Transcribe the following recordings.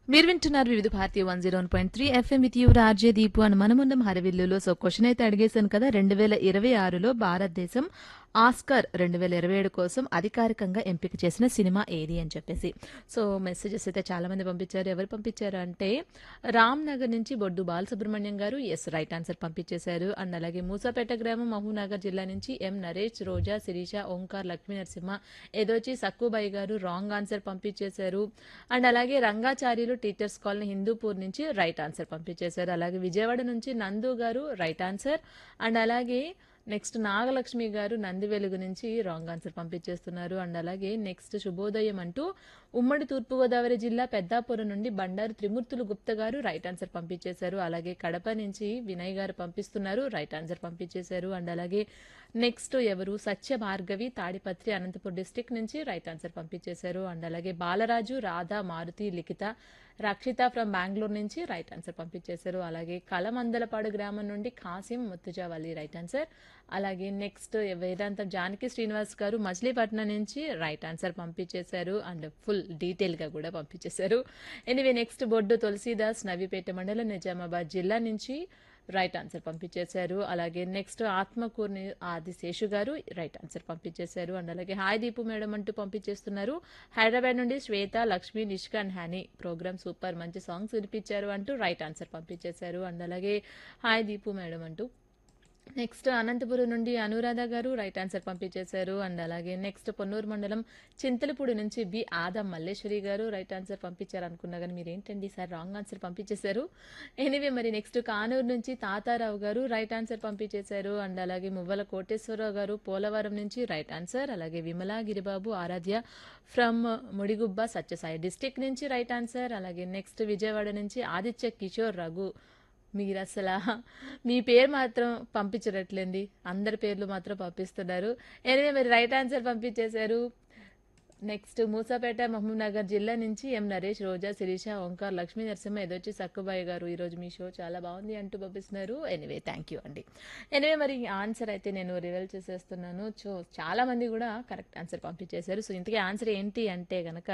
మీరు వింటున్నారు వివిధ భారతీయ one zero point three FM with you RJ Deepu అని మనముండం హరవిల్లులో సో క్వశ్చన్ అయితే అడిగేశాను కదా రెండు వేల ఇరవై ఆరులో భారతదేశం ఆస్కర్ రెండు వేల ఇరవై ఏడు కోసం అధికారికంగా ఎంపిక చేసిన సినిమా ఏది అని చెప్పేసి సో మెసేజెస్ అయితే చాలా మంది పంపించారు ఎవరు పంపించారు అంటే రామ్ నగర్ నుంచి బొడ్డు బాలసుబ్రహ్మణ్యం గారు ఎస్ రైట్ ఆన్సర్ పంపించేశారు అండ్ అలాగే మూసాపేట గ్రామం మహబూబ్నగర్ జిల్లా నుంచి ఎం నరేష్ రోజా శిరీష ఓంకార్ లక్ష్మీ నరసింహ ఏదోచి సక్కుబాయి గారు రాంగ్ ఆన్సర్ పంపించేశారు అండ్ అలాగే రంగాచార్యులు టీచర్స్ కాలనీ హిందూపూర్ నుంచి రైట్ ఆన్సర్ పంపించేశారు అలాగే విజయవాడ నుంచి నందు గారు రైట్ ఆన్సర్ అండ్ అలాగే నెక్స్ట్ నాగలక్ష్మి గారు నంది వెలుగు నుంచి రాంగ్ ఆన్సర్ పంపించేస్తున్నారు అండ్ అలాగే నెక్స్ట్ శుభోదయం అంటూ ఉమ్మడి తూర్పుగోదావరి జిల్లా పెద్దాపురం నుండి బండారు త్రిమూర్తులు గుప్త గారు రైట్ ఆన్సర్ పంపించేశారు అలాగే కడప నుంచి వినయ్ గారు పంపిస్తున్నారు రైట్ ఆన్సర్ పంపించేశారు అండ్ అలాగే నెక్స్ట్ ఎవరు సత్య భార్గవి తాడిపత్రి అనంతపూర్ డిస్టిక్ నుంచి రైట్ ఆన్సర్ పంపించేశారు అండ్ అలాగే బాలరాజు రాధా మారుతి లిఖిత రక్షిత ఫ్రమ్ బెంగళూరు నుంచి రైట్ ఆన్సర్ పంపించేశారు అలాగే కలమందలపాడు గ్రామం నుండి కాసిం ముత్తుజావలి రైట్ ఆన్సర్ అలాగే నెక్స్ట్ వేదాంతం జానకి శ్రీనివాస్ గారు మచిలీపట్నం నుంచి రైట్ ఆన్సర్ పంపించేశారు అండ్ ఫుల్ డీటెయిల్గా కూడా పంపించేశారు ఎనివే నెక్స్ట్ బొడ్డు తులసీదాస్ నవీపేట మండలం నిజామాబాద్ జిల్లా నుంచి రైట్ ఆన్సర్ పంపించేశారు అలాగే నెక్స్ట్ ఆత్మకూర్ని ఆది శేషు గారు రైట్ ఆన్సర్ పంపించేశారు అండ్ అలాగే హాయ్ దీపు మేడం అంటూ పంపించేస్తున్నారు హైదరాబాద్ నుండి శ్వేత లక్ష్మి నిష్క అండ్ హ్యానీ ప్రోగ్రామ్ సూపర్ మంచి సాంగ్స్ వినిపించారు అంటూ రైట్ ఆన్సర్ పంపించేశారు అండ్ అలాగే హాయ్ దీపు మేడం అంటూ నెక్స్ట్ అనంతపురం నుండి అనురాధ గారు రైట్ ఆన్సర్ పంపించేశారు అండ్ అలాగే నెక్స్ట్ పొన్నూరు మండలం చింతలపూడి నుంచి బి ఆదం మల్లేశ్వరి గారు రైట్ ఆన్సర్ పంపించారు అనుకున్నా కానీ మీరు ఏంటండి సార్ రాంగ్ ఆన్సర్ పంపించేశారు ఎనీవే మరి నెక్స్ట్ కానూరు నుంచి తాతారావు గారు రైట్ ఆన్సర్ పంపించేశారు అండ్ అలాగే మువ్వల కోటేశ్వరరావు గారు పోలవరం నుంచి రైట్ ఆన్సర్ అలాగే విమలా గిరిబాబు ఆరాధ్య ఫ్రమ్ ముడిగుబ్బ సత్యసాయి డిస్టిక్ నుంచి రైట్ ఆన్సర్ అలాగే నెక్స్ట్ విజయవాడ నుంచి ఆదిత్య కిషోర్ రఘు మీరు అసలు మీ పేరు మాత్రం పంపించరట్లేండి అందరి పేర్లు మాత్రం పంపిస్తున్నారు ఎనివే మీరు రైట్ ఆన్సర్ పంపించేశారు నెక్స్ట్ మూసాపేట మహబూబ్ నగర్ జిల్లా నుంచి ఎం నరేష్ రోజా శిరీష ఓంకార్ లక్ష్మీ నరసింహ ఏదొచ్చి సక్కుబాయి గారు ఈరోజు మీ షో చాలా బాగుంది అంటూ పంపిస్తున్నారు ఎనివే థ్యాంక్ యూ అండి ఎనివే మరి ఆన్సర్ అయితే నేను రివెల్ చేసేస్తున్నాను సో చాలా మంది కూడా కరెక్ట్ ఆన్సర్ పంపించేశారు సో ఇంతకీ ఆన్సర్ ఏంటి అంటే గనక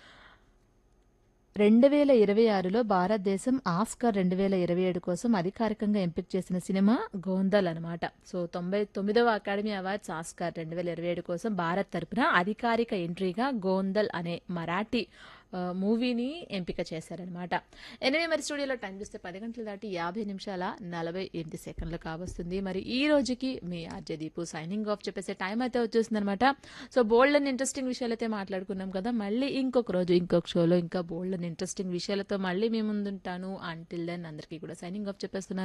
రెండు వేల ఇరవై ఆరులో భారతదేశం ఆస్కార్ రెండు వేల ఇరవై ఏడు కోసం అధికారికంగా ఎంపిక చేసిన సినిమా గోందల్ అనమాట సో తొంభై తొమ్మిదవ అకాడమీ అవార్డ్స్ ఆస్కార్ రెండు వేల ఇరవై ఏడు కోసం భారత్ తరపున అధికారిక ఎంట్రీగా గోందల్ అనే మరాఠీ ఆ, మూవీని ఎంపిక చేశారనమాట ఎనిమిది మరి స్టూడియోలో టైం చూస్తే పది గంటలు దాటి యాభై నిమిషాల నలభై ఎనిమిది సెకండ్లు కావస్తుంది మరి ఈ రోజుకి మీ ఆర్జే దీపు సైనింగ్ ఆఫ్ చెప్పేసే టైం అయితే వచ్చేస్తుంది అనమాట సో బోల్డ్ అండ్ ఇంట్రెస్టింగ్ విషయాలు అయితే మాట్లాడుకున్నాం కదా మళ్ళీ ఇంకొక రోజు ఇంకొక షోలో ఇంకా బోల్డ్ అండ్ ఇంట్రెస్టింగ్ విషయాలతో మళ్ళీ మీ ముందుంటాను అంటిల్ దెన్ అందరికీ కూడా సైనింగ్ ఆఫ్ చెప్పేస్తున్నాను